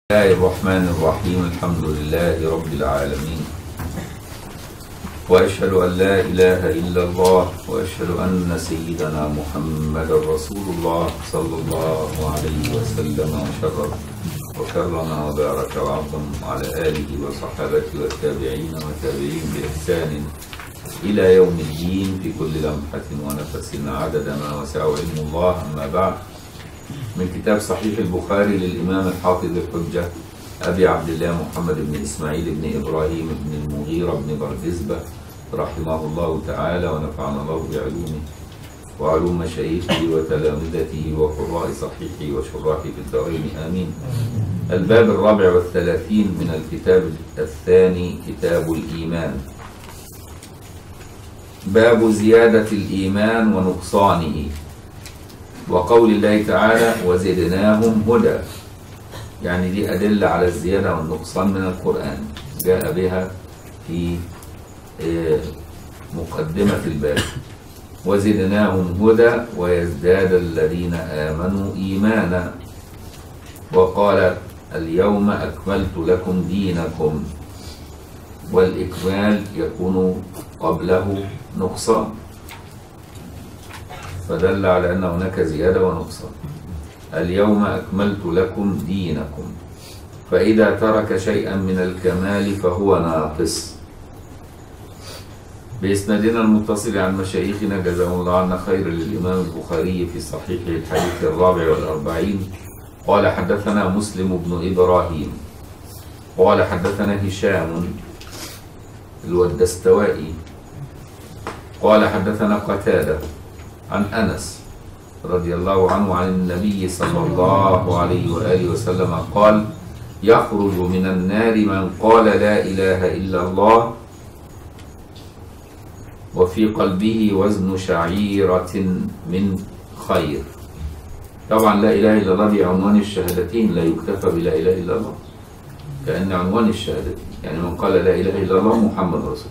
الله الرحمن الرحيم الحمد لله رب العالمين وأشهد أن لا إله إلا الله وأشهد أن سيدنا محمد رسول الله صلى الله عليه وسلم وشرف وكرم وبارك وعظم على آله وصحابته والتابعين وتابعين بإحسان إلى يوم الدين في كل لمحة ونفس عدد ما وسع علم الله أما بعد من كتاب صحيح البخاري للإمام الحافظ الحجة أبي عبد الله محمد بن إسماعيل بن إبراهيم بن المغيرة بن بردزبة رحمه الله تعالى ونفعنا الله بعلومه وعلوم مشايخه وتلامذته وقراء صحيحه وشراحه في الدارين آمين الباب الرابع والثلاثين من الكتاب الثاني كتاب الإيمان باب زيادة الإيمان ونقصانه وقول الله تعالى وزدناهم هدى يعني دي أدلة على الزيادة والنقصان من القرآن جاء بها في مقدمة الباب وزدناهم هدى ويزداد الذين آمنوا إيمانا وقال اليوم أكملت لكم دينكم والإكمال يكون قبله نقصان فدل على أن هناك زيادة ونقصان اليوم أكملت لكم دينكم فإذا ترك شيئا من الكمال فهو ناقص بإسنادنا المتصل عن مشايخنا جزاهم الله عنا خير للإمام البخاري في صحيحه الحديث الرابع والأربعين قال حدثنا مسلم بن إبراهيم قال حدثنا هشام الودستوائي قال حدثنا قتاده عن أنس رضي الله عنه عن النبي صلى الله عليه وآله وسلم قال يخرج من النار من قال لا إله إلا الله وفي قلبه وزن شعيرة من خير طبعا لا إله إلا الله دي عنوان الشهادتين لا يكتفى بلا إله إلا الله كأن عنوان الشهادتين يعني من قال لا إله إلا الله محمد رسول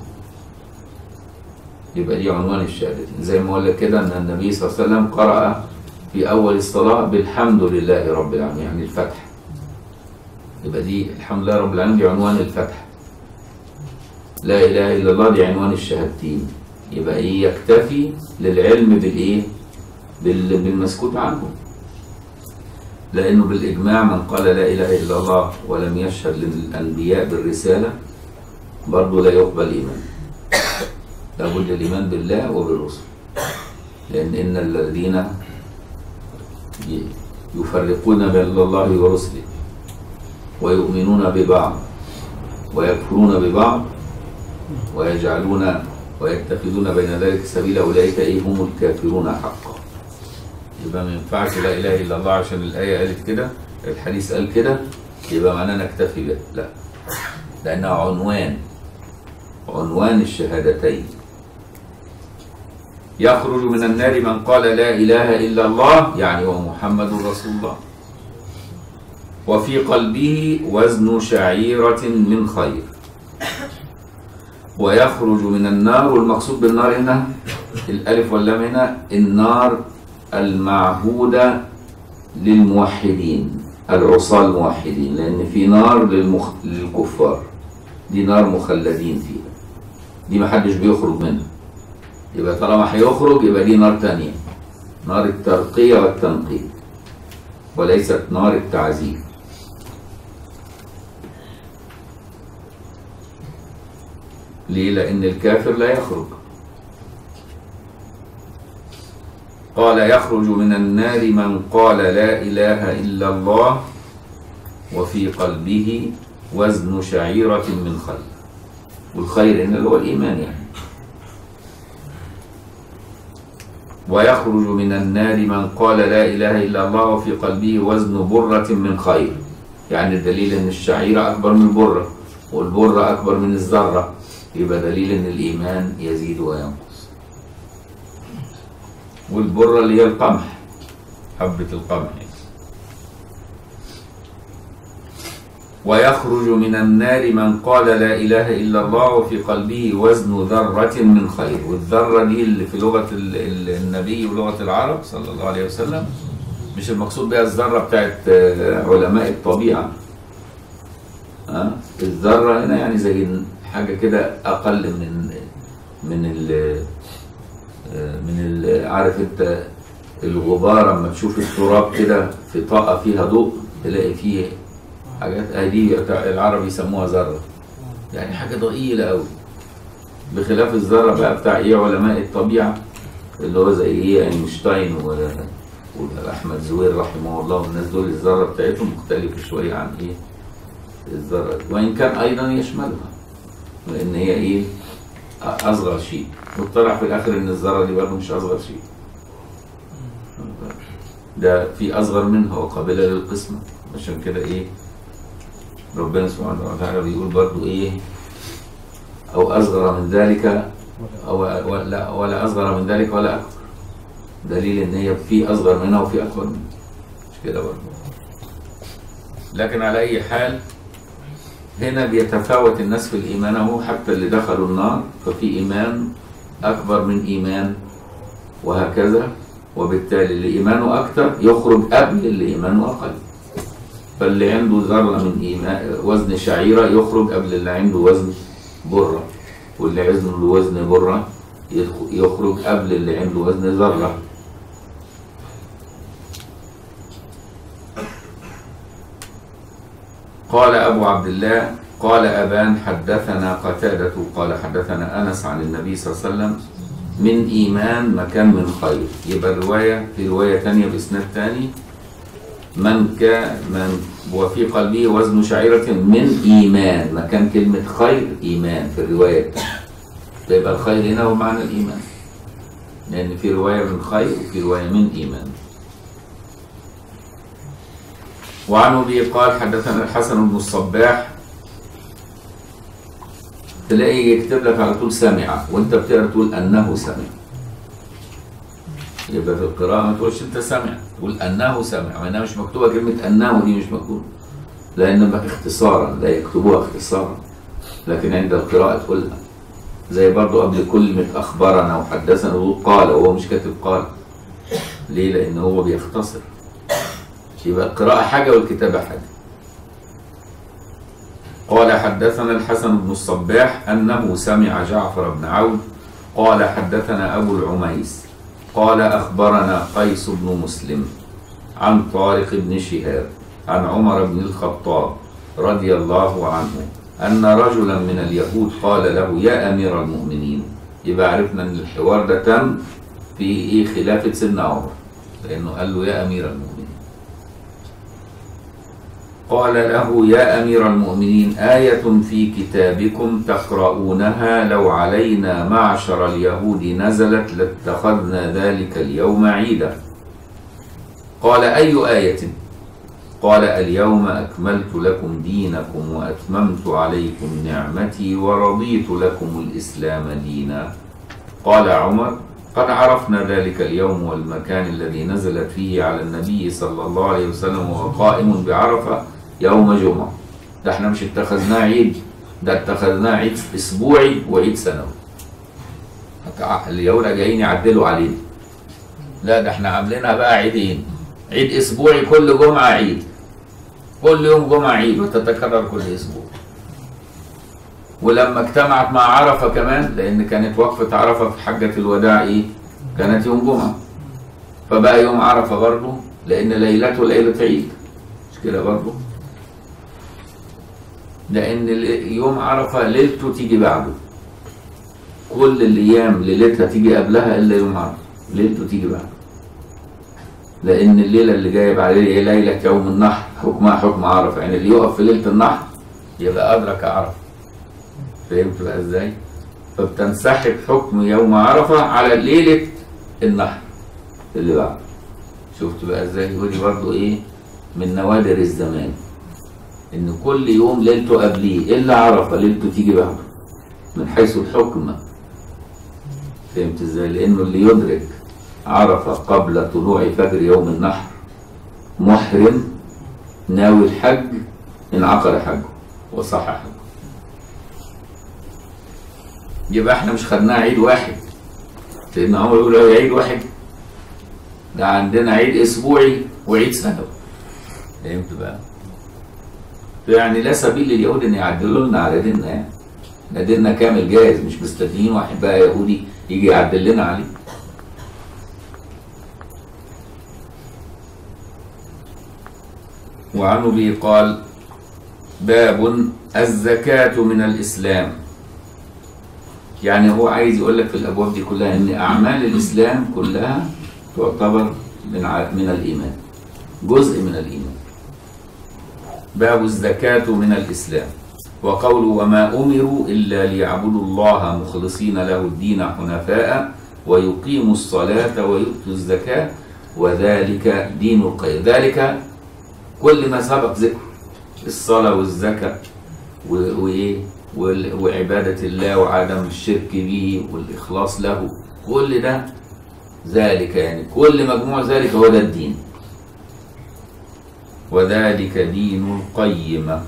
يبقى دي عنوان الشهادتين زي ما قلنا كده ان النبي صلى الله عليه وسلم قرأ في اول الصلاة بالحمد لله رب العالمين يعني الفتح يبقى دي الحمد لله رب العالمين دي عنوان الفتح لا اله الا الله دي عنوان الشهادتين يبقى ايه يكتفي للعلم بالايه بال... بالمسكوت عنه لانه بالاجماع من قال لا اله الا الله ولم يشهد للانبياء بالرسالة برضه لا يقبل ايمانه لابد الإيمان بالله وبالرسل لأن إن الذين يفرقون بين الله ورسله ويؤمنون ببعض ويكفرون ببعض ويجعلون ويتخذون بين ذلك سبيلا أولئك إيه هم الكافرون حقا يبقى ما ينفعش لا إله إلا الله عشان الآية قالت كده الحديث قال كده يبقى معناه نكتفي به لا لأنها عنوان عنوان الشهادتين يخرج من النار من قال لا إله إلا الله يعني هو محمد رسول الله وفي قلبه وزن شعيرة من خير ويخرج من النار والمقصود بالنار هنا الألف واللام هنا النار المعهودة للموحدين العصاة الموحدين لأن في نار للمخ... للكفار دي نار مخلدين فيها دي محدش بيخرج منها يبقى طالما هيخرج يبقى دي نار تانية نار الترقية والتنقية وليست نار التعذيب ليه لأن الكافر لا يخرج قال يخرج من النار من قال لا إله إلا الله وفي قلبه وزن شعيرة من خير والخير هنا اللي هو الإيمان يعني ويخرج من النار من قال لا إله إلا الله وفي قلبه وزن برة من خير يعني دليل أن الشعيرة أكبر من البرة والبرة أكبر من الذرة يبقى دليل أن الإيمان يزيد وينقص والبرة اللي هي القمح حبة القمح ويخرج من النار من قال لا إله إلا الله وفي قلبه وزن ذرة من خير والذرة دي اللي في لغة النبي ولغة العرب صلى الله عليه وسلم مش المقصود بها الذرة بتاعت علماء الطبيعة ها الذره هنا يعني زي حاجه كده اقل من من ال من ال عارف انت الغبار اما تشوف التراب كده في طاقه فيها ضوء تلاقي فيه حاجات ادي العرب يسموها ذره يعني حاجه ضئيله قوي بخلاف الذره بقى بتاع ايه علماء الطبيعه اللي هو زي ايه اينشتاين و واحمد زويل رحمه الله والناس دول الذره بتاعتهم مختلفه شويه عن ايه الذره دي. وان كان ايضا يشملها لان هي ايه اصغر شيء وطلع في الاخر ان الذره دي برضه مش اصغر شيء ده في اصغر منها وقابله للقسمه عشان كده ايه ربنا سبحانه وتعالى بيقول برضه ايه او اصغر من ذلك او ولا ولا اصغر من ذلك ولا اكبر دليل ان هي في اصغر منها وفي اكبر منها مش كده برضه لكن على اي حال هنا بيتفاوت الناس في الايمان اهو حتى اللي دخلوا النار ففي ايمان اكبر من ايمان وهكذا وبالتالي اللي ايمانه اكثر يخرج قبل اللي ايمانه اقل فاللي عنده ذره من ايمان وزن شعيره يخرج قبل اللي عنده وزن بره واللي عنده وزن بره يخرج قبل اللي عنده وزن ذره قال أبو عبد الله قال أبان حدثنا قتادة قال حدثنا أنس عن النبي صلى الله عليه وسلم من إيمان مكان من خير يبقى الرواية في رواية تانية بإسناد تاني من كان من وفي قلبه وزن شعيرة من إيمان مكان كلمة خير إيمان في الرواية التانية يبقى الخير هنا هو معنى الإيمان لأن في رواية من خير وفي رواية من إيمان وعن ابي قال حدثنا الحسن بن الصباح تلاقي يكتب لك على طول سمع وانت بتقرا تقول انه سمع يبقى في القراءة ما تقولش انت سمع تقول انه سمع وانها مش مكتوبة كلمة انه دي مش مكتوبة لان بقى اختصارا لا يكتبوها اختصارا لكن عند القراءة تقولها زي برضو قبل كلمة اخبرنا وحدثنا تقول قال وهو مش كاتب قال ليه لان هو بيختصر يبقى القراءة حاجة والكتابة حاجة قال حدثنا الحسن بن الصباح أنه سمع جعفر بن عون قال حدثنا أبو العميس قال أخبرنا قيس بن مسلم عن طارق بن شهاب عن عمر بن الخطاب رضي الله عنه أن رجلا من اليهود قال له يا أمير المؤمنين يبقى عرفنا أن الحوار ده تم في إيه خلافة سيدنا عمر لأنه قال له يا أمير المؤمنين قال له يا أمير المؤمنين آية في كتابكم تقرؤونها لو علينا معشر اليهود نزلت لاتخذنا ذلك اليوم عيدا قال أي آية قال اليوم أكملت لكم دينكم وأتممت عليكم نعمتي ورضيت لكم الإسلام دينا قال عمر قد عرفنا ذلك اليوم والمكان الذي نزلت فيه على النبي صلى الله عليه وسلم وهو قائم بعرفة يوم جمعة ده احنا مش اتخذناه عيد ده اتخذناه عيد اسبوعي وعيد سنوي اليهود جايين يعدلوا علينا لا ده احنا عاملينها بقى عيدين عيد اسبوعي كل جمعة عيد كل يوم جمعة عيد وتتكرر كل اسبوع ولما اجتمعت مع عرفة كمان لان كانت وقفة عرفة في حجة الوداع ايه كانت يوم جمعة فبقى يوم عرفة برضه لان ليلته ليلة عيد مش كده برضه لان يوم عرفة ليلته تيجي بعده كل الايام ليلتها تيجي قبلها الا يوم عرفة ليلته تيجي بعده لان الليله اللي جايه بعد هي ليله يوم النحر حكمها حكم عرفه يعني اللي يقف في ليله النحر يبقى ادرك عرفه فهمت بقى ازاي فبتنسحب حكم يوم عرفه على ليله النحر اللي بعده شفت بقى ازاي ودي برضو ايه من نوادر الزمان ان كل يوم ليلته قبليه الا عرفه ليلته تيجي بعده من حيث الحكم فهمت ازاي لانه اللي يدرك عرفه قبل طلوع فجر يوم النحر محرم ناوي الحج انعقد حجه وصح حجه يبقى احنا مش خدناه عيد واحد سيدنا عمر يقول له عيد واحد ده عندنا عيد اسبوعي وعيد سنوي فهمت بقى يعني لا سبيل لليهود ان يعدلوا لنا على ديننا يعني ده ديننا كامل جاهز مش مستنيين واحد بقى يهودي يجي يعدل لنا عليه وعن ابي قال باب الزكاة من الإسلام يعني هو عايز يقول لك في الأبواب دي كلها إن أعمال الإسلام كلها تعتبر من ع- من الإيمان جزء من الإيمان باب الزكاة من الإسلام وقوله وما أمروا إلا ليعبدوا الله مخلصين له الدين حنفاء ويقيموا الصلاة ويؤتوا الزكاة وذلك دين القيم ذلك كل ما سبق ذكره الصلاة والزكاة و- وإيه وال- وعبادة الله وعدم الشرك به والإخلاص له كل ده ذلك يعني كل مجموع ذلك هو ده الدين وذلك دين القيمة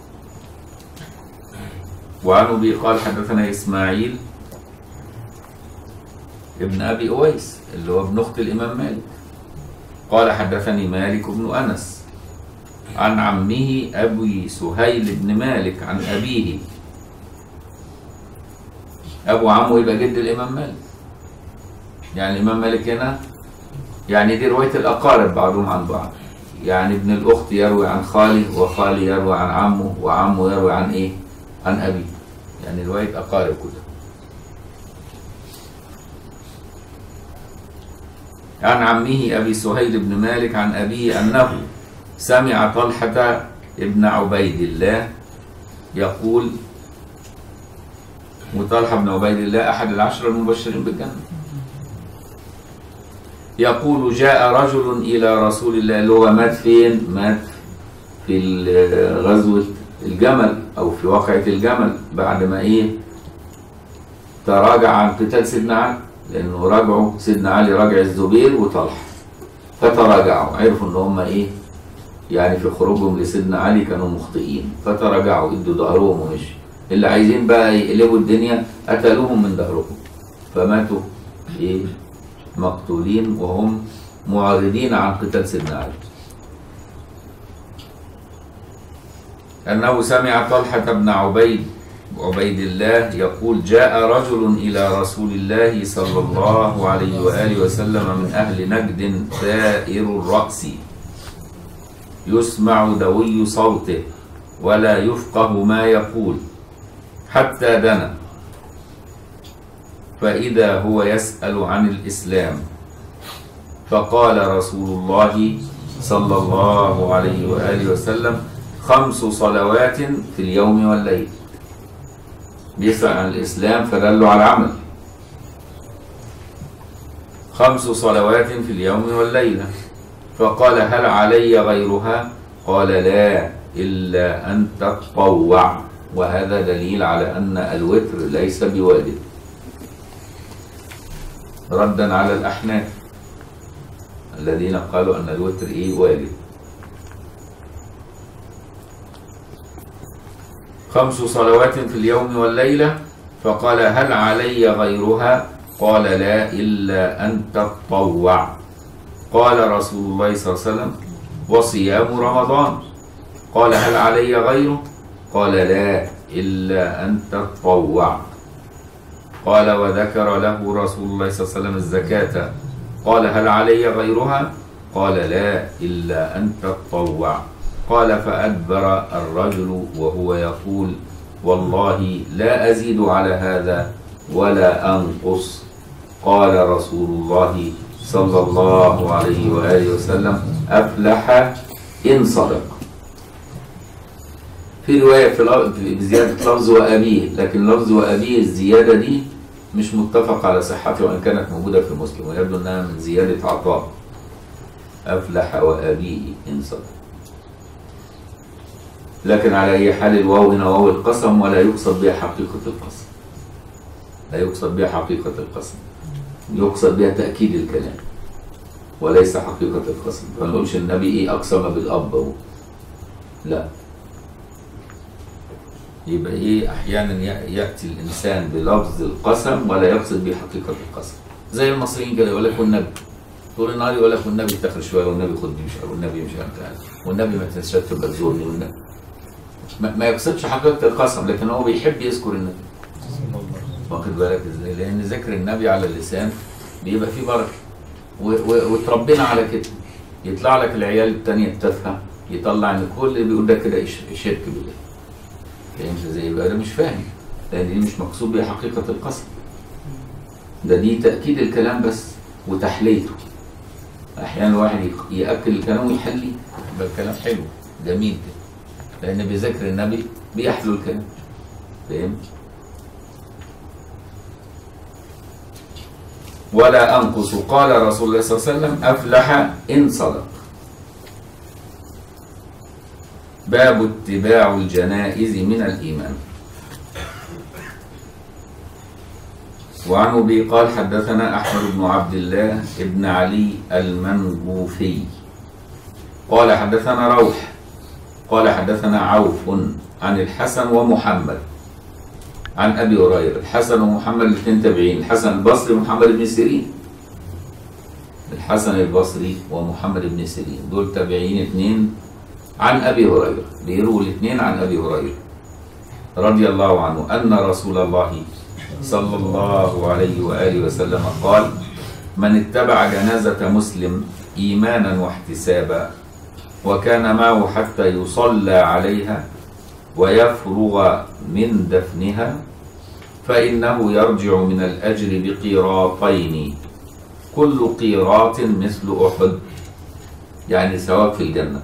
وعن أبي قال حدثنا إسماعيل ابن أبي أويس اللي هو ابن أخت الإمام مالك قال حدثني مالك بن أنس عن عمه أبي سهيل بن مالك عن أبيه أبو عمه يبقى جد الإمام مالك يعني الإمام مالك هنا يعني دي رواية الأقارب بعضهم عن بعض يعني ابن الأخت يروي عن خاله وخالي يروي عن عمه وعمه يروي عن إيه؟ عن أبيه يعني رواية أقارب كلها عن عمه أبي سهيل بن مالك عن أبيه أنه سمع طلحة ابن عبيد الله يقول وطلحة بن عبيد الله أحد العشرة المبشرين بالجنة يقول جاء رجل إلى رسول الله اللي هو مات فين؟ مات في ال- غزوة الجمل أو في واقعة الجمل بعد ما إيه؟ تراجع عن قتال سيدنا علي لأنه راجعوا سيدنا علي راجع الزبير وطلحة فتراجعوا عرفوا إن هم إيه؟ يعني في خروجهم لسيدنا علي كانوا مخطئين فتراجعوا ادوا ظهرهم ومشي اللي عايزين بقى يقلبوا الدنيا قتلوهم من ظهرهم فماتوا ايه مقتولين وهم معارضين عن قتال سيدنا علي أنه سمع طلحة بن عبيد عبيد الله يقول جاء رجل إلى رسول الله صلى الله عليه وآله وسلم من أهل نجد ثائر الرأس يسمع دوي صوته ولا يفقه ما يقول حتى دنا فإذا هو يسأل عن الإسلام فقال رسول الله صلى الله عليه وآله وسلم خمس صلوات في اليوم والليل بيسأل عن الإسلام فدلوا على العمل خمس صلوات في اليوم والليلة فقال هل علي غيرها قال لا إلا أن تتطوع وهذا دليل على أن الوتر ليس بواجب ردا على الأحناف الذين قالوا أن الوتر إيه واجب خمس صلوات في اليوم والليلة فقال هل علي غيرها قال لا إلا أن تتطوع قال رسول الله صلى الله عليه وسلم وصيام رمضان قال هل علي غيره قال لا إلا أن تتطوع قال وذكر له رسول الله صلى الله عليه وسلم الزكاة قال هل علي غيرها قال لا إلا أن تتطوع قال فأدبر الرجل وهو يقول والله لا أزيد على هذا ولا أنقص قال رسول الله صلى الله عليه وآله وسلم أفلح إن صدق في رواية في لفظ- في بزيادة لفظ وأبيه لكن لفظ وأبيه الزيادة دي مش متفق على صحتها وإن كانت موجودة في مسلم ويبدو أنها من زيادة عطاء أفلح وأبيه إن صدق لكن على أي حال الواو هنا واو القسم ولا يقصد بها حقيقة القسم لا يقصد بها حقيقة القسم يقصد بها تأكيد الكلام وليس حقيقة القسم ما نقولش النبي إيه أقسم بالأب هو لا يبقى إيه أحيانا يأ- يأتي الإنسان بلفظ القسم ولا يقصد به حقيقة القسم زي المصريين كده يقول لك والنبي طول النهار يقول لك والنبي اتخر شويه والنبي خد دي مش عارف والنبي مش عارف تعالى والنبي ما تنساش تبقى تزورني والنبي ما ما يقصدش حقيقة القسم لكن هو بيحب يذكر النبي واخد بالك ازاي لان ذكر النبي على اللسان بيبقى فيه بركه و- و- وتربينا على كده يطلع لك العيال التانية التافهه يطلع ان كل اللي بيقول ده كده إش- شرك بالله فهمت ازاي يبقى ده مش فاهم لان دي مش مقصود بيها حقيقه القسم ده دي تاكيد الكلام بس وتحليته احيانا الواحد يق- ياكل الكلام ويحليه يبقى الكلام حلو جميل كده لان بذكر النبي بيحلو الكلام فهمت ولا أنقص قال رسول الله صلى الله عليه وسلم أفلح إن صدق باب اتباع الجنائز من الإيمان وعن أبي قال حدثنا أحمد بن عبد الله بن علي المنبوفي قال حدثنا روح قال حدثنا عوف عن الحسن ومحمد عن ابي هريره الحسن ومحمد الاثنين تابعين الحسن البصري ومحمد بن سيرين الحسن البصري ومحمد بن سيرين دول تابعين اثنين عن ابي هريره بيرووا الاثنين عن ابي هريره رضي الله عنه ان رسول الله صلى الله عليه واله وسلم قال من اتبع جنازه مسلم ايمانا واحتسابا وكان معه حتى يصلى عليها ويفرغ من دفنها فإنه يرجع من الأجر بقيراطين كل قيراط مثل أحد يعني ثواب في الجنة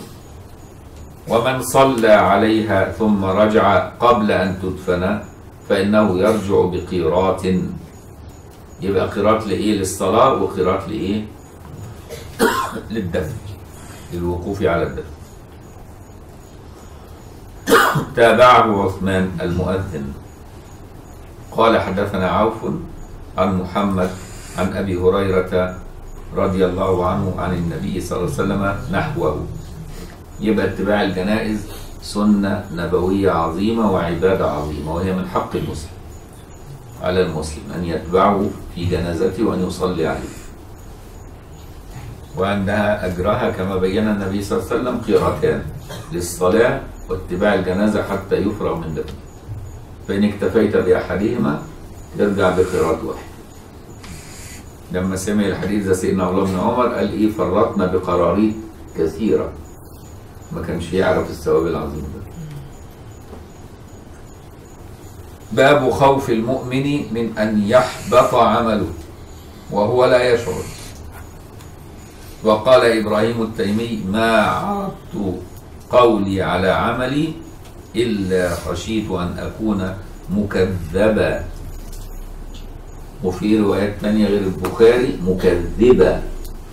ومن صلى عليها ثم رجع قبل أن تدفن فإنه يرجع بقيراط يبقى قيراط لإيه للصلاة وقيراط لإيه للدفن للوقوف على الدفن تابعه عثمان المؤذن قال حدثنا عوف عن محمد عن ابي هريره رضي الله عنه عن النبي صلى الله عليه وسلم نحوه يبقى اتباع الجنائز سنه نبويه عظيمه وعباده عظيمه وهي من حق المسلم على المسلم ان يتبعه في جنازته وان يصلي عليه وأنها أجرها كما بين النبي صلى الله عليه وسلم قيرتان للصلاة واتباع الجنازة حتى يفرغ من دفن فإن اكتفيت بأحدهما يرجع بقيراط واحد لما سمع الحديث ده سيدنا عبد الله بن عمر قال إيه فرطنا بقراريط كثيرة ما كانش يعرف الثواب العظيم ده باب خوف المؤمن من أن يحبط عمله وهو لا يشعر وقال إبراهيم التيمي ما عرضت قولي على عملي إلا خشيت أن أكون مكذبا وفي روايات تانية غير البخاري مكذبة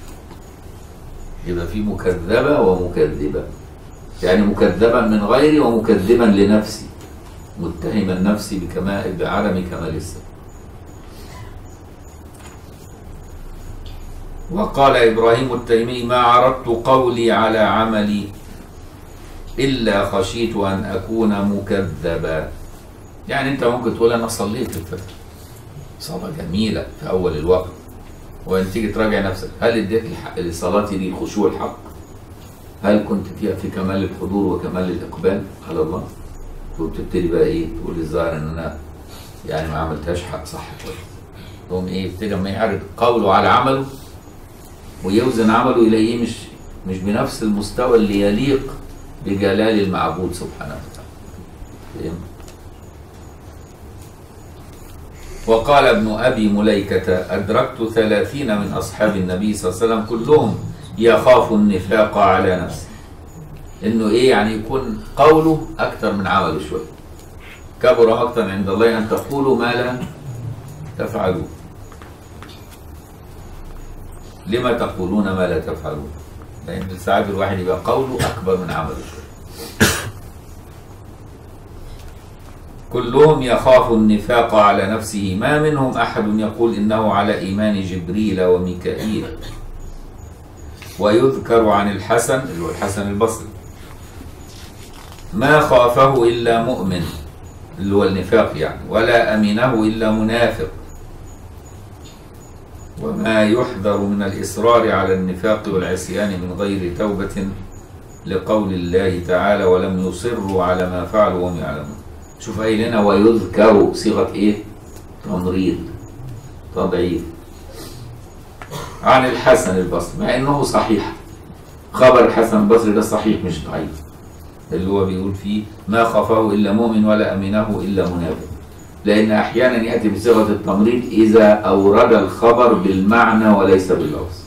يبقى في مكذبة ومكذبة يعني مكذبا من غيري ومكذبا لنفسي متهما نفسي بكمال بعدم كمال السبب وقال إبراهيم التيمي ما عرضت قولي على عملي إلا خشيت أن أكون مكذبا يعني أنت ممكن تقول أنا صليت الفجر صلاة جميلة في أول الوقت وأن تيجي تراجع نفسك هل اديت الحق- لصلاتي دي خشوع الحق؟ هل كنت فيها في كمال الحضور وكمال الإقبال على الله؟ وتبتدي بقى إيه تقول الظاهر إن أنا يعني ما عملتهاش حق صح كويس يقوم إيه يبتدي لما يعرض قوله على عمله ويوزن عمله يلاقيه مش مش بنفس المستوى اللي يليق بجلال المعبود سبحانه وتعالى فهمت؟ وقال ابن أبي مليكة أدركت ثلاثين من أصحاب النبي صلى الله عليه وسلم كلهم يخاف النفاق على نفسه إنه إيه يعني يكون قوله أكثر من عمله شوية كبر أكثر عند الله أن تقولوا ما لا تفعلون لما تقولون ما لا تفعلون لأن ساعات الواحد يبقى قوله أكبر من عمله شوية كلهم يخاف النفاق على نفسه ما منهم أحد يقول إنه على إيمان جبريل وميكائيل ويذكر عن الحسن اللي هو الحسن البصري ما خافه إلا مؤمن اللي هو النفاق يعني ولا أمنه إلا منافق وما يحذر من الإصرار على النفاق والعصيان من غير توبة لقول الله تعالى ولم يصروا على ما فعلوا وهم يعلمون شوف قايل هنا ويذكر صيغة ايه تمريض تضعيف عن الحسن البصري مع انه صحيح خبر الحسن البصري ده صحيح مش ضعيف اللي هو بيقول فيه ما خافه الا مؤمن ولا امنه الا منافق لان احيانا ياتي بصيغه التمريض اذا اورد الخبر بالمعنى وليس باللفظ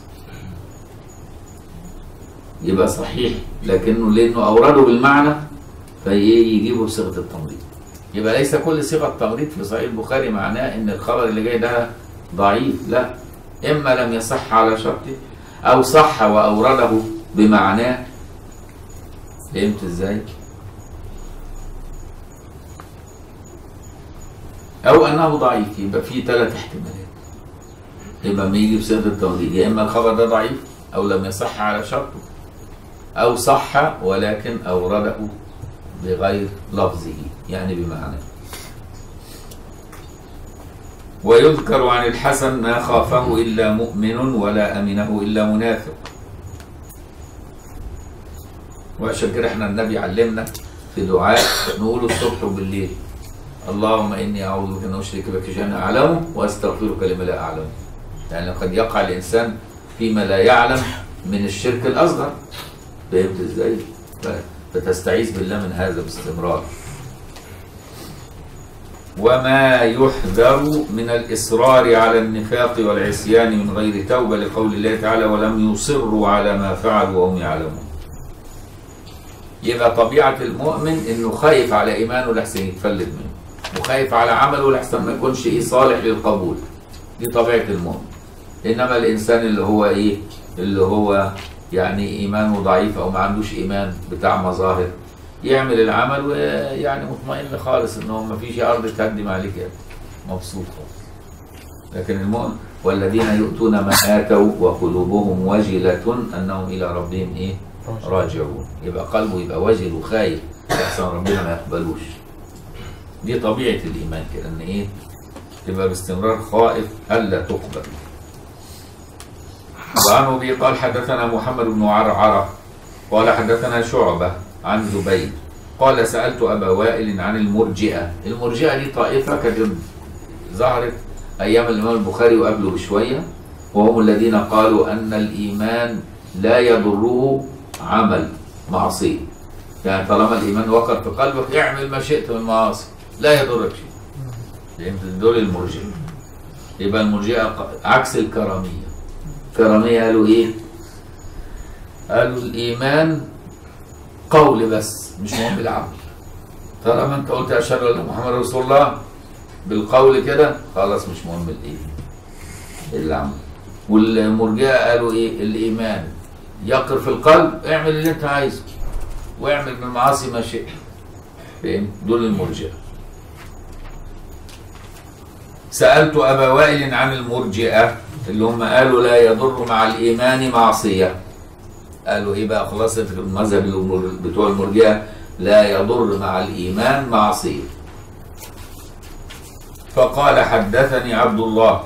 يبقى صحيح لكنه لانه اورده بالمعنى فيجيبه بصيغه التمريض يبقى ليس كل صيغه تمريض في صحيح البخاري معناه ان الخبر اللي جاي ده ضعيف لا اما لم يصح على شرطه او صح واورده بمعناه فهمت ازاي؟ او انه ضعيف يبقى في ثلاث احتمالات يبقى ما يجي بصيغه التمريض يا اما الخبر ده ضعيف او لم يصح على شرطه او صح ولكن اورده بغير لفظه يعني بمعنى ويذكر عن الحسن ما خافه إلا مؤمن ولا أمنه إلا منافق وعشان كده احنا النبي علمنا في دعاء نقوله الصبح وبالليل اللهم إني أعوذ بك أن أشرك بك شيئا أعلمه وأستغفرك لما لا أعلمه يعني قد يقع الإنسان فيما لا يعلم من الشرك الأصغر فهمت إزاي؟ فتستعيذ بالله من هذا باستمرار وما يحذر من الإصرار على النفاق والعصيان من غير توبة لقول الله تعالى ولم يصروا على ما فعلوا وهم يعلمون يبقى طبيعة المؤمن إنه خايف على إيمانه لحسن يتفلت منه وخايف على عمله لحسن ما يكونش إيه صالح للقبول دي طبيعة المؤمن إنما الإنسان اللي هو إيه اللي هو يعني إيمانه ضعيف أو ما عندوش إيمان بتاع مظاهر يعمل العمل ويعني مطمئن خالص ان هو ما فيش ارض تهدم عليه كده مبسوط خالص لكن المؤمن والذين يؤتون ما اتوا وقلوبهم وجله انهم الى ربهم ايه راجعون يبقى قلبه يبقى وجل وخايف يحسن ربنا ما يقبلوش دي طبيعه الايمان كده ان ايه تبقى باستمرار خائف الا تقبل وعن ابي قال حدثنا محمد بن عرعره قال حدثنا شعبه عن زبيد قال سألت أبا وائل عن المرجئة المرجئة دي طائفة كانت ظهرت أيام الإمام البخاري وقبله بشوية وهم الذين قالوا أن الإيمان لا يضره عمل معصية يعني طالما الإيمان وقر في قلبك اعمل ما شئت من معاصي لا يضرك شيء فهمت دول المرجئة يبقى المرجئة عكس الكرامية الكرامية قالوا إيه؟ قالوا الإيمان قول بس مش مهم العمل طالما انت قلت اشهد ان محمد رسول الله بالقول كده خلاص مش مهم الايه العمل والمرجئه قالوا ايه الايمان يقر في القلب اعمل اللي انت عايزه واعمل من المعاصي ما شئت فاهم دول المرجئه سألت أبا وائل عن المرجئة اللي هم قالوا لا يضر مع الإيمان معصية قالوا ايه بقى خلاصة المذهب بتوع المرجئة لا يضر مع الإيمان معصية فقال حدثني عبد الله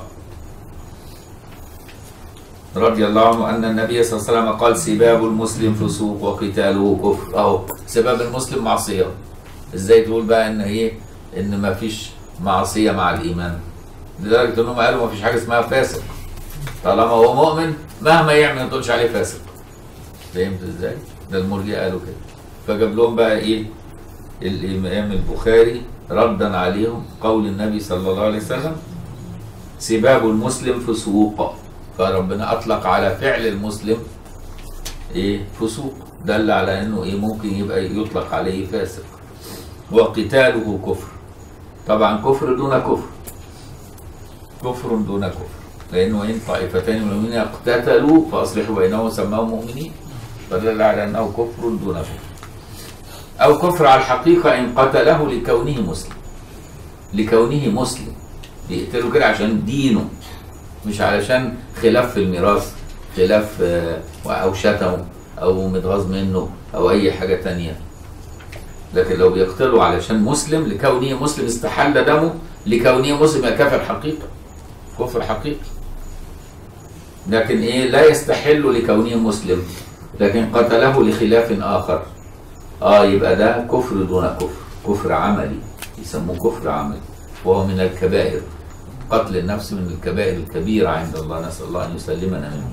رضي الله عنه أن النبي صلى الله عليه وسلم قال سباب المسلم فسوق وقتاله كفر أهو سباب المسلم معصية ازاي تقول بقى ان ايه ان ما فيش معصية مع الإيمان لدرجة انهم قالوا ما فيش حاجة اسمها فاسق طالما هو مؤمن مهما يعمل ما تقولش عليه فاسق فهمت ازاي؟ ده المرجئه قالوا كده فجاب لهم بقى ايه؟ الامام البخاري ردا عليهم قول النبي صلى الله عليه وسلم سباب المسلم فسوق فربنا اطلق على فعل المسلم ايه؟ فسوق دل على انه ايه ممكن يبقى يطلق عليه فاسق وقتاله كفر طبعا كفر دون كفر كفر دون كفر لانه ان طائفتان من المؤمنين اقتتلوا فاصلحوا بينهم وسماهم مؤمنين فدل على انه كفر دون كفر او كفر على الحقيقه ان قتله لكونه مسلم لكونه مسلم بيقتله كده عشان دينه مش علشان خلاف في الميراث خلاف او شتمه او متغاظ منه او اي حاجه تانية لكن لو بيقتله علشان مسلم لكونه مسلم استحل دمه لكونه مسلم يبقى كافر حقيقه كفر حقيقي لكن ايه لا يستحل لكونه مسلم لكن قتله لخلاف آخر اه يبقى ده كفر دون كفر كفر عملي يسموه كفر عملي وهو من الكبائر قتل النفس من الكبائر الكبيرة عند الله نسأل الله أن يسلمنا منه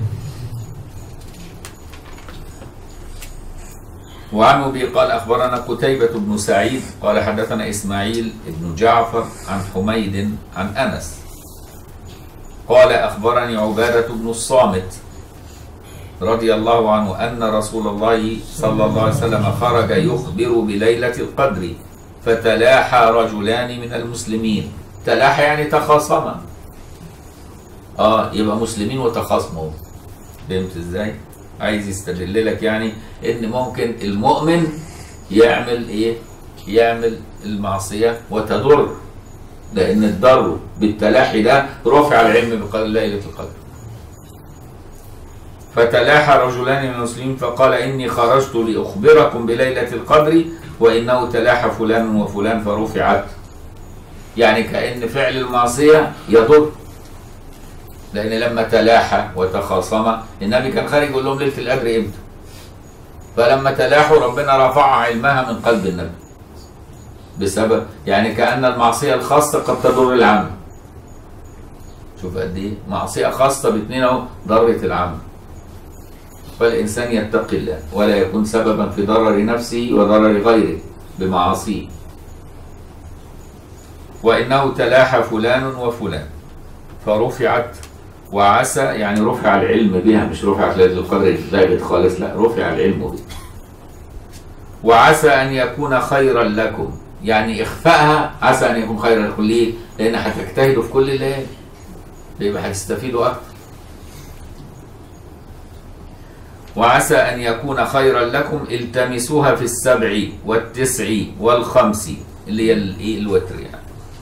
وعن أبي قال أخبرنا قتيبة بن سعيد قال حدثنا إسماعيل بن جعفر عن حميد عن أنس قال أخبرني عبادة بن الصامت رضي الله عنه أن رسول الله صلى الله عليه وسلم خرج يخبر بليلة القدر فتلاحى رجلان من المسلمين تلاحى يعني تخاصما اه يبقى مسلمين وتخاصموا فهمت ازاي؟ عايز يستدل لك يعني ان ممكن المؤمن يعمل ايه؟ يعمل المعصية وتضر لان الضر بالتلاحي ده رفع العلم بقدر ليلة القدر فتلاحى رجلان من المسلمين فقال إني خرجت لأخبركم بليلة القدر وإنه تلاحى فلان وفلان فرفعت يعني كأن فعل المعصية يضر لأن لما تلاحى وتخاصم النبي كان خارج يقول لهم ليلة القدر إمتى فلما تلاحوا ربنا رفع علمها من قلب النبي بسبب يعني كأن المعصية الخاصة قد تضر العام شوف قد إيه معصية خاصة باتنين أهو ضرت العام فالإنسان يتقي الله ولا يكون سببا في ضرر نفسه وضرر غيره بمعاصيه وإنه تلاحى فلان وفلان فرفعت وعسى يعني رفع العلم بها مش رفعت ليلة القدر ثابت خالص لا رفع العلم بها وعسى أن يكون خيرا لكم يعني إخفائها عسى أن يكون خيرا لكم ليه؟ لأن هتجتهدوا في كل الليالي يبقى هتستفيدوا أكتر وعسى أن يكون خيرا لكم التمسوها في السبع والتسع والخمس اللي هي الايه الوتر يعني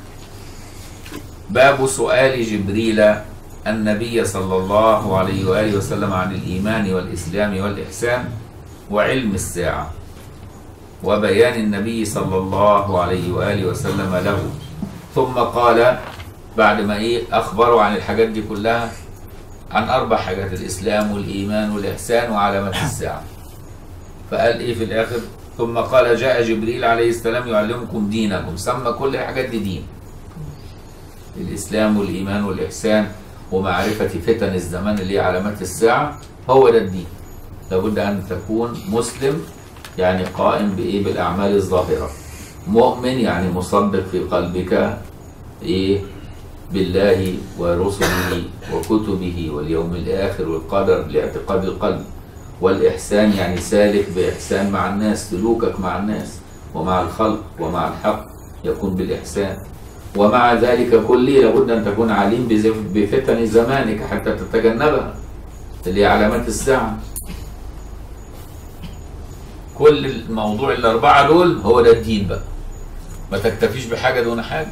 باب سؤال جبريل النبي صلى الله عليه وآله وسلم عن الإيمان والإسلام والإحسان وعلم الساعة وبيان النبي صلى الله عليه وآله وسلم له ثم قال بعد ما إيه أخبروا عن الحاجات دي كلها عن أربع حاجات الإسلام والإيمان والإحسان وعلامات الساعة فقال إيه في الآخر ثم قال جاء جبريل عليه السلام يعلمكم دينكم سمى كل الحاجات دي دين الإسلام والإيمان والإحسان ومعرفة فتن الزمان اللي هي علامات الساعة هو ده الدين لابد أن تكون مسلم يعني قائم بإيه بالأعمال الظاهرة مؤمن يعني مصدق في قلبك إيه بالله ورسله وكتبه واليوم الآخر والقدر لاعتقاد القلب والإحسان يعني سالك بإحسان مع الناس سلوكك مع الناس ومع الخلق ومع الحق يكون بالإحسان ومع ذلك كله لابد أن تكون عليم بفتن زمانك حتى تتجنبها اللي هي علامات الساعة كل الموضوع الأربعة دول هو ده الدين بقى ما تكتفيش بحاجة دون حاجة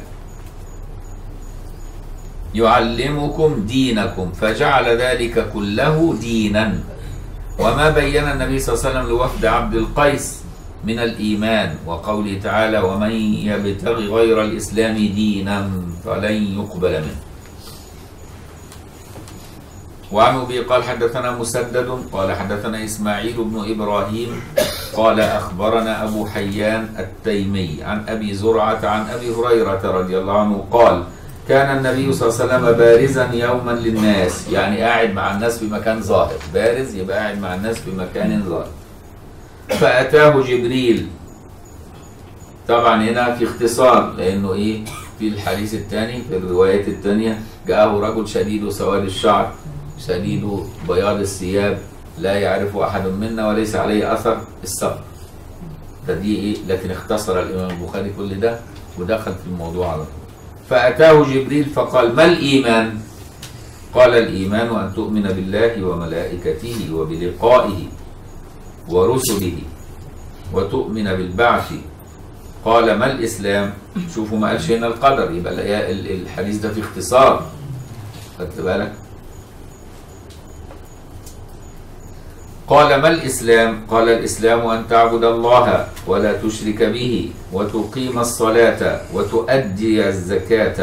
يعلمكم دينكم فجعل ذلك كله دينا وما بين النبي صلى الله عليه وسلم لوفد عبد القيس من الإيمان وقوله تعالى ومن يبتغي غير الإسلام دينا فلن يقبل منه وعن أبي قال حدثنا مسدد قال حدثنا إسماعيل بن إبراهيم قال أخبرنا أبو حيان التيمي عن أبي زرعة عن أبي هريرة رضي الله عنه قال كان النبي صلى الله عليه وسلم بارزا يوما للناس يعني قاعد مع الناس في مكان ظاهر بارز يبقى قاعد مع الناس في مكان ظاهر فأتاه جبريل طبعا هنا في اختصار لأنه إيه في الحديث الثاني في الروايات الثانية جاءه رجل شديد سواد الشعر شديد بياض الثياب لا يعرفه أحد منا وليس عليه أثر السفر فدي إيه لكن اختصر الإمام البخاري كل ده ودخل في الموضوع على طول فأتاه جبريل فقال ما الإيمان قال الإيمان أن تؤمن بالله وملائكته وبلقائه ورسله وتؤمن بالبعث قال ما الإسلام شوفوا ما قالش هنا القدر يبقى الحديث ده في اختصار خدت بالك قال ما الإسلام قال الإسلام أن تعبد الله ولا تشرك به وتقيم الصلاة وتؤدي الزكاة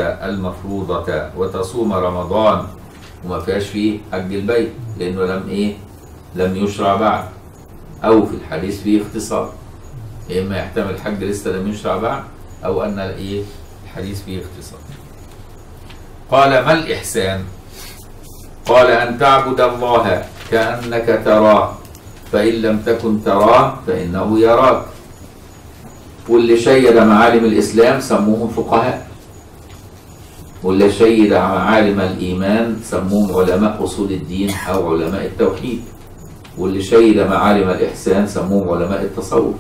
المفروضة وتصوم رمضان وما فيهاش فيه حج البيت لأنه لم إيه لم يشرع بعد أو في الحديث فيه اختصار إما يحتمل الحج لسه لم يشرع بعد أو أن إيه الحديث فيه اختصار قال ما الإحسان قال أن تعبد الله كأنك تراه فإن لم تكن تراه فإنه يراك واللي شيد معالم الإسلام سموهم فقهاء واللي شيد معالم الإيمان سموهم علماء أصول الدين أو علماء التوحيد واللي شيد معالم الإحسان سموهم علماء التصوف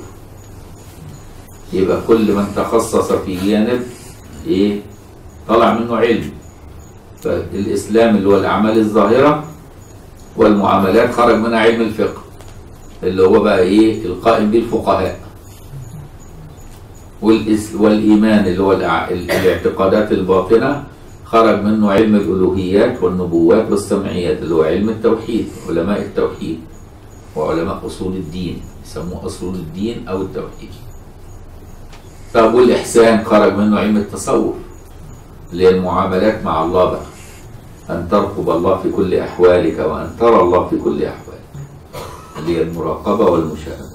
يبقى كل من تخصص في جانب إيه طلع منه علم فالإسلام اللي هو الأعمال الظاهرة والمعاملات خرج منها علم الفقه اللي هو بقى إيه القائم به الفقهاء والإس- والإيمان اللي هو الأع- الاعتقادات الباطنة خرج منه علم الألوهيات والنبوات والسمعيات اللي هو علم التوحيد علماء التوحيد وعلماء أصول الدين يسموه أصول الدين أو التوحيد طب والإحسان خرج منه علم التصوف اللي هي المعاملات مع الله بقى أن ترقب الله في كل أحوالك وأن ترى الله في كل أحوالك اللي هي المراقبة والمشاهدة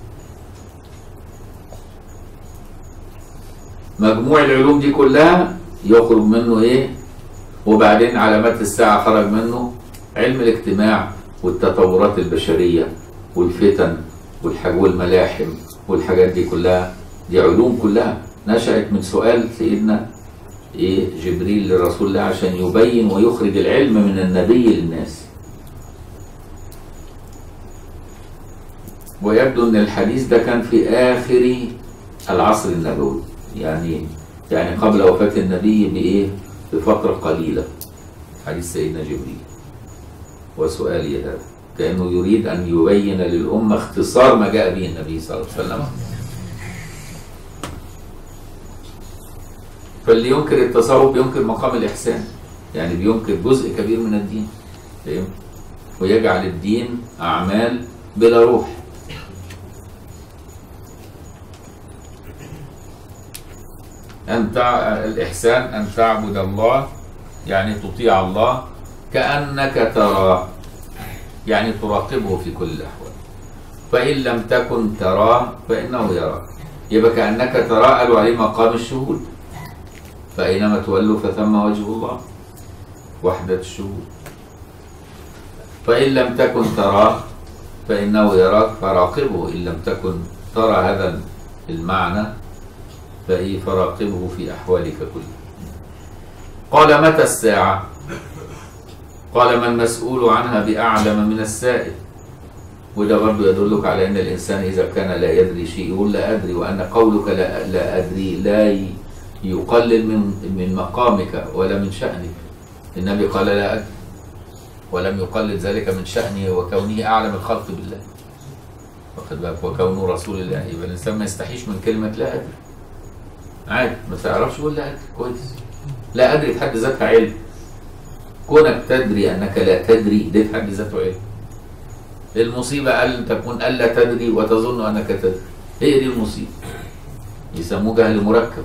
مجموع العلوم دي كلها يخرج منه ايه وبعدين علامات الساعة خرج منه علم الاجتماع والتطورات البشرية والفتن والحاج والملاحم والحاجات دي كلها دي علوم كلها نشأت من سؤال سيدنا ايه جبريل لرسول الله عشان يبين ويخرج العلم من النبي للناس ويبدو ان الحديث ده كان في اخر العصر النبوي يعني يعني قبل وفاة النبي بإيه؟ بفترة قليلة حديث سيدنا جبريل وسؤالي هذا كأنه يريد أن يبين للأمة اختصار ما جاء به النبي صلى الله عليه وسلم فاللي ينكر التصوف بينكر مقام الإحسان يعني بينكر جزء كبير من الدين فاهم؟ ويجعل الدين أعمال بلا روح أن تع... الإحسان أن تعبد الله يعني تطيع الله كأنك تراه يعني تراقبه في كل الأحوال فإن لم تكن تراه فإنه يراك يبقى كأنك تراه قالوا عليه مقام الشهود فأينما تولوا فثم وجه الله وحدة الشهود فإن لم تكن تراه فإنه يراك فراقبه إن لم تكن ترى هذا المعنى فإيه فراقبه في أحوالك كلها قال متى الساعة قال ما المسؤول عنها بأعلم من السائل وده برضه يدلك على أن الإنسان إذا كان لا يدري شيء يقول لا أدري وأن قولك لا, لا أدري لا ي- يقلل من من مقامك ولا من شأنك النبي قال لا أدري ولم يقلل ذلك من شأنه وكونه أعلم الخلق بالله واخد بالك وكونه رسول الله يبقى الإنسان ما يستحيش من كلمة لا أدري عادي ما تعرفش قول لا أدري كويس لا أدري في حد ذاتها علم كونك تدري أنك لا تدري دي في حد ذاته علم المصيبة أن تكون ألا تدري وتظن أنك تدري هي دي المصيبة يسموه جهل مركب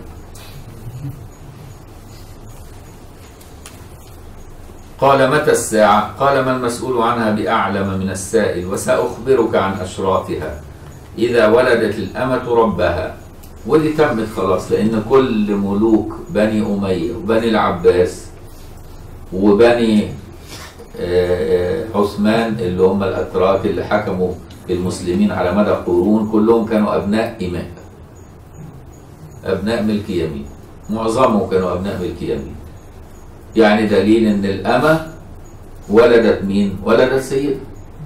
قال متى الساعة؟ قال ما المسؤول عنها بأعلم من السائل وسأخبرك عن أشراطها إذا ولدت الأمة ربها ودي تمت خلاص لأن كل ملوك بني أمية وبني العباس وبني آه، آه، عثمان اللي هم الأتراك اللي حكموا المسلمين على مدى قرون كلهم كانوا أبناء إماء أبناء ملك يمين معظمهم كانوا أبناء ملك يمين يعني دليل ان الأمة ولدت مين؟ ولدت سيدة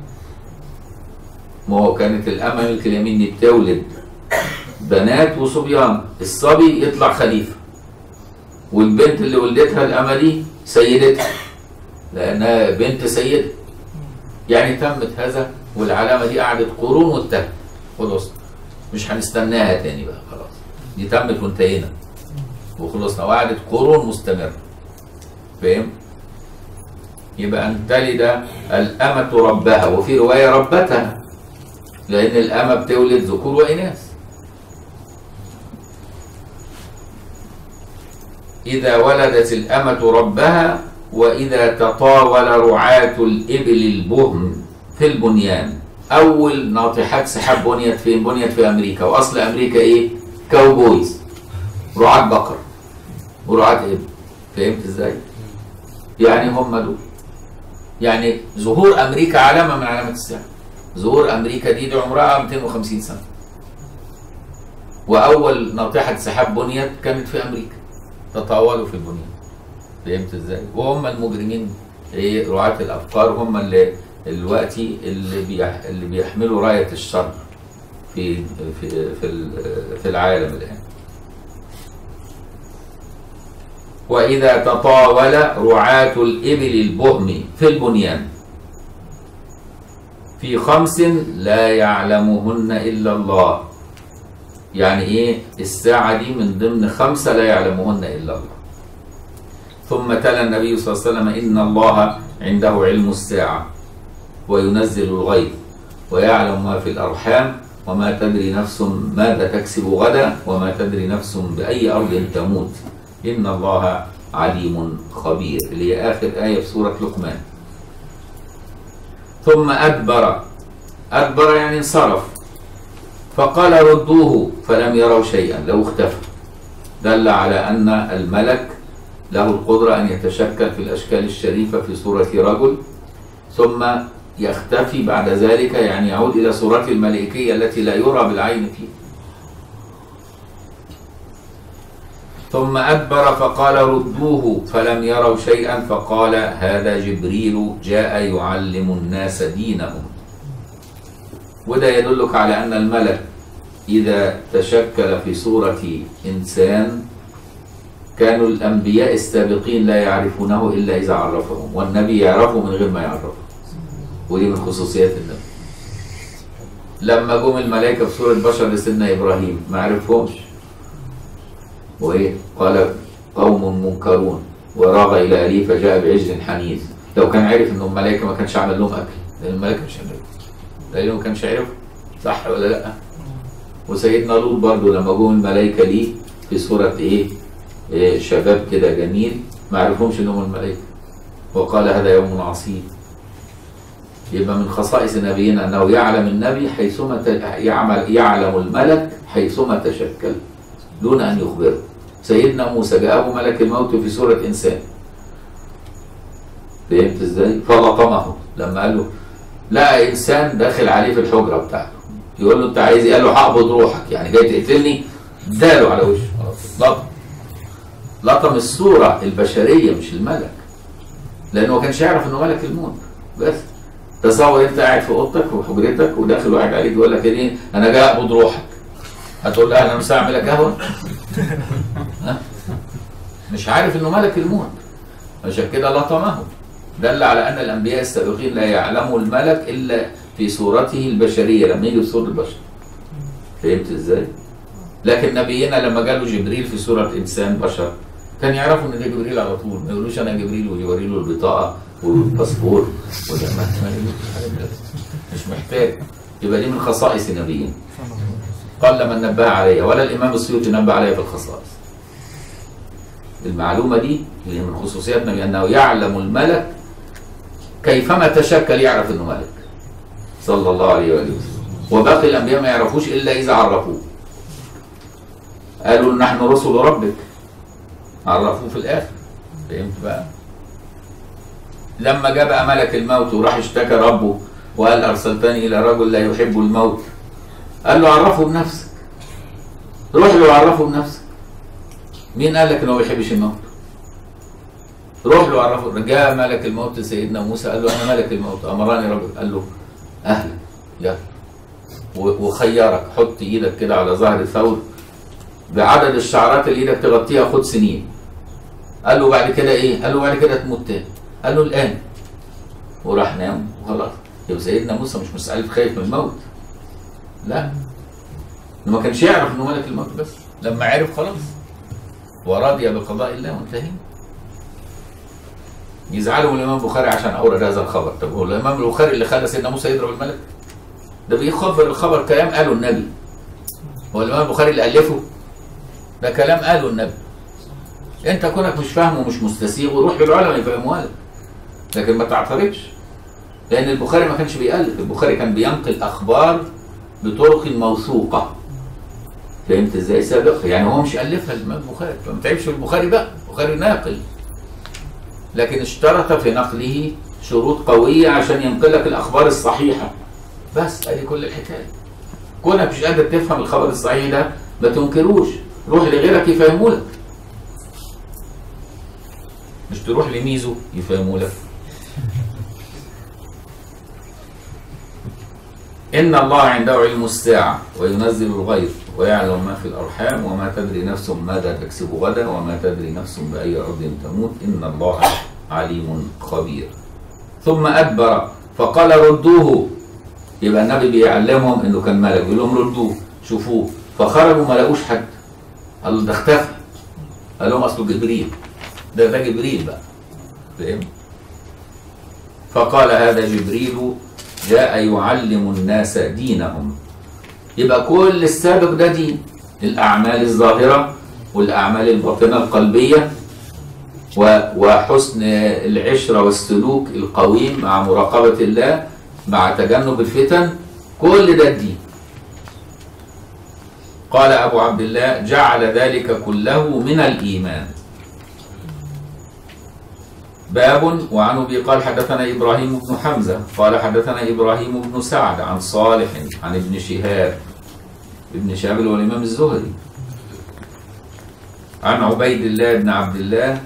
ما هو كانت الأمة ملك اليمين دي بتولد بنات وصبيان الصبي يطلع خليفة والبنت اللي ولدتها الأمة دي سيدتها لأنها بنت سيدة يعني تمت هذا والعلامة دي قعدت قرون وانتهت خلاص مش هنستناها تاني بقى خلاص دي تمت وانتهينا وخلصنا وقعدت قرون مستمرة فاهم؟ يبقى أن تلد الأمة ربها وفي رواية ربتها لأن الأمة بتولد ذكور وإناث إذا ولدت الأمة ربها وإذا تطاول رعاة الإبل البهم في البنيان اول ناطحات سحاب بنيت فين بنيت في امريكا واصل امريكا ايه كاوبويز رعاة بقر ورعاة ابل فهمت ازاي يعني هم دول يعني ظهور امريكا علامه من علامات الساعه ظهور امريكا دي, دي عمرها 250 سنه واول ناطحه سحاب بنيت كانت في امريكا تطاولوا في البنيان فهمت ازاي وهم المجرمين ايه رعاة الافكار هم اللي دلوقتي اللي بيح اللي بيحملوا رايه الشر في في في ال- في العالم الان وإذا تطاول رعاة الإبل البهم في البنيان في خمس لا يعلمهن إلا الله يعني إيه الساعة دي من ضمن خمسة لا يعلمهن إلا الله ثم تلا النبي صلى الله عليه وسلم إن الله عنده علم الساعة وينزل الغيب ويعلم ما في الأرحام وما تدري نفس ماذا تكسب غدا وما تدري نفس بأي أرض تموت إن الله عليم خبير اللي هي آخر آية في سورة لقمان ثم أدبر أدبر يعني انصرف فقال ردوه فلم يروا شيئا لو اختفى دل على أن الملك له القدرة أن يتشكل في الأشكال الشريفة في صورة رجل ثم يختفي بعد ذلك يعني يعود إلى صورته الملائكية التي لا يرى بالعين فيه ثم أدبر فقال ردوه فلم يروا شيئا فقال هذا جبريل جاء يعلم الناس دينهم وده يدلك على أن الملك إذا تشكل في صورة إنسان كانوا الأنبياء السابقين لا يعرفونه إلا إذا عرفهم والنبي يعرفه من غير ما يعرفه ودي من خصوصيات النبي لما جم الملائكة في صورة بشر لسيدنا إبراهيم ما عرفهمش وإيه قال قوم منكرون وراغ إلى أهله فجاء بعجل حنيذ لو كان عرف إنهم ملائكة ما كانش عمل لهم أكل لأن الملائكة مش هنعرف لأنه ما كانش عرف صح ولا لأ وسيدنا لوط برضو لما جم الملائكة ليه في صورة إيه, إيه شباب كده جميل ما عرفهمش إنهم الملائكة وقال هذا يوم عصيب يبقى من خصائص نبينا أنه يعلم النبي حيثما ت- يعمل يعلم الملك حيثما تشكل دون أن يخبره سيدنا موسى جاءه ملك الموت في صورة إنسان فهمت ازاي؟ فلطمه لما قال له لقى إنسان داخل عليه في الحجرة بتاعته يقول له أنت عايز إيه؟ قال له هقبض روحك يعني جاي تقتلني اداله على وشه لطم لطم الصورة البشرية مش الملك لأنه ما كانش يعرف إنه ملك الموت بس تصور أنت قاعد في أوضتك في حجرتك وداخل واحد عليك يقول لك إيه أنا جاي أقبض روحك هتقول له اهلا وسهلا اعمل لك قهوه ها؟ مش عارف انه ملك الموت عشان كده لطمه دل على ان الانبياء السابقين لا يعلموا الملك الا في صورته البشريه لما يجي في صوره البشر فهمت ازاي؟ لكن نبينا لما جاله جبريل في صوره انسان بشر كان يعرفوا ان ده جبريل على طول ما يقولوش انا جبريل ويوري له البطاقه والباسبور ولا ما ما يقولوش الحاجات دي. مش محتاج يبقى دي من خصائص نبينا قل من نبه عليها ولا الامام السيوطي نبه عليها في الخصائص المعلومه دي اللي من خصوصيات النبي انه يعلم الملك كيفما تشكل يعرف انه ملك صلى الله عليه واله وسلم وباقي الانبياء ما يعرفوش الا اذا عرفوه قالوا نحن رسل ربك عرفوه في الاخر فهمت بقى لما جاء بقى ملك الموت وراح اشتكى ربه وقال ارسلتني الى رجل لا يحب الموت قال له عرفه بنفسك روح له عرفه بنفسك مين قال لك انه ما بيحبش الموت روح له عرفه جاء ملك الموت لسيدنا موسى قال له انا ملك الموت امرني ربك قال له اهلا يلا و- وخيرك حط ايدك كده على ظهر الثور بعدد الشعرات اللي ايدك تغطيها خد سنين قال له بعد كده ايه قال له بعد كده تموت تاني قال له الان وراح نام وخلاص يبقى سيدنا موسى مش مسألة خايف من الموت لا إنه ما كانش يعرف انه ملك الموت بس لما عرف خلاص ورضي بقضاء الله وانتهينا يزعلوا من الامام البخاري عشان اورد هذا الخبر طب هو الامام البخاري اللي خلى سيدنا موسى يضرب الملك ده بيخبر الخبر كلام قاله النبي هو الامام البخاري اللي الفه ده كلام قاله النبي انت كونك مش فاهمه ومش مستسيغ وروح للعلماء يفهموها لك لكن ما تعترضش لان البخاري ما كانش بيألف البخاري كان بينقل اخبار بطرق موثوقه فهمت ازاي سابقا يعني هو مش الفها الامام البخاري فما تعبش في البخاري بقى البخاري ناقل لكن اشترط في نقله شروط قويه عشان ينقل لك الاخبار الصحيحه بس ادي كل الحكايه كونك مش قادر تفهم الخبر الصحيح ده ما تنكروش روح لغيرك يفهموا لك مش تروح لميزو يفهموا لك إن الله عنده علم الساعة وينزل الغيث ويعلم ما في الأرحام وما تدري نفس ماذا تكسب غدا وما تدري نفس بأي أرض تموت إن الله عليم خبير ثم أدبر فقال ردوه يبقى النبي بيعلمهم إنه كان ملك يقول لهم ردوه شوفوه فخرجوا ما لقوش حد قال له ده اختفى قال لهم أصله جبريل ده ده جبريل بقى فاهم فقال هذا جبريل جاء يعلم الناس دينهم يبقى كل السابق ده دين الأعمال الظاهرة والأعمال الباطنة القلبية و- وحسن العشرة والسلوك القويم مع مراقبة الله مع تجنب الفتن كل ده الدين قال أبو عبد الله جعل ذلك كله من الإيمان باب وعن ابي قال حدثنا ابراهيم بن حمزه قال حدثنا ابراهيم بن سعد عن صالح عن ابن شهاب ابن شهاب اللي هو الامام الزهري عن عبيد الله بن عبد الله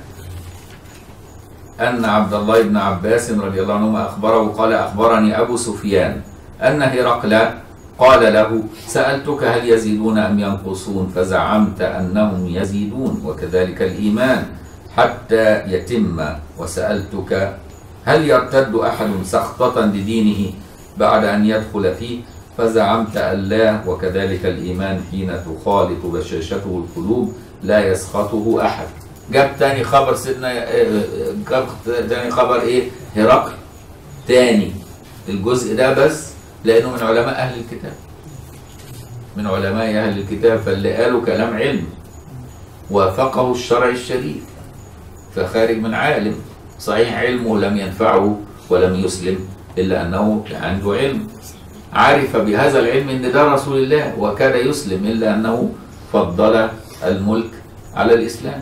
ان عبد الله بن عباس رضي الله عنهما اخبره قال اخبرني ابو سفيان ان هرقل قال له سالتك هل يزيدون ام ينقصون فزعمت انهم يزيدون وكذلك الايمان حتى يتم وسألتك هل يرتد أحد سخطة لدينه بعد أن يدخل فيه فزعمت أن لا وكذلك الإيمان حين تخالط بشاشته القلوب لا يسخطه أحد جاب تاني خبر سيدنا جاب تاني خبر إيه هرقل تاني الجزء ده بس لأنه من علماء أهل الكتاب من علماء أهل الكتاب فاللي قالوا كلام علم وافقه الشرع الشريف فخارج من عالم صحيح علمه لم ينفعه ولم يسلم إلا أنه عنده علم عرف بهذا العلم أن ده رسول الله وكاد يسلم إلا أنه فضل الملك على الإسلام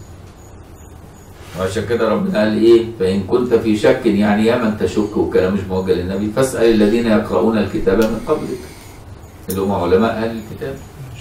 وعشان كده ربنا قال إيه فإن كنت في شك يعني يا من تشك وكلام مش موجه للنبي فاسأل الذين يقرؤون الكتاب من قبلك اللي هم علماء أهل الكتاب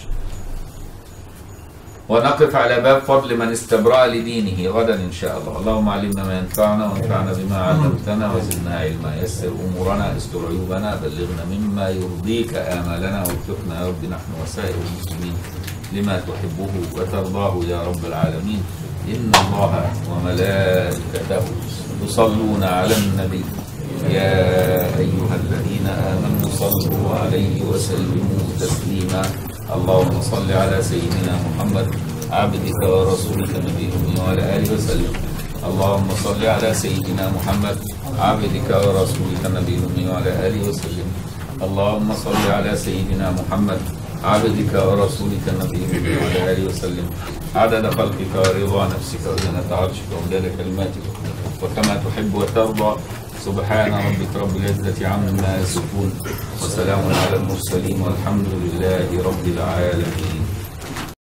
ونقف على باب فضل من استبرأ لدينه غدا إن شاء الله اللهم علمنا ما ينفعنا وانفعنا بما علمتنا وزدنا علما يسر أمورنا استر عيوبنا بلغنا مما يرضيك آمالنا وفقنا يا رب نحن وسائر المسلمين لما تحبه وترضاه يا رب العالمين إن الله وملائكته يصلون على النبي يا أيها الذين آمنوا صلوا عليه وسلموا تسليما اللهم صل على سيدنا محمد عبدك ورسولك نبي الأمي وعلى آله وسلم اللهم صل على سيدنا محمد عبدك ورسولك نبي الأمي وعلى آله وسلم اللهم صل على سيدنا محمد عبدك ورسولك النبي الأمي وعلى آله وسلم عدد خلقك ورضا نفسك وزنة عرشك ومداد كلماتك وكما تحب وترضى سبحان ربك رب العزة عما يصفون وسلام على المرسلين والحمد لله رب العالمين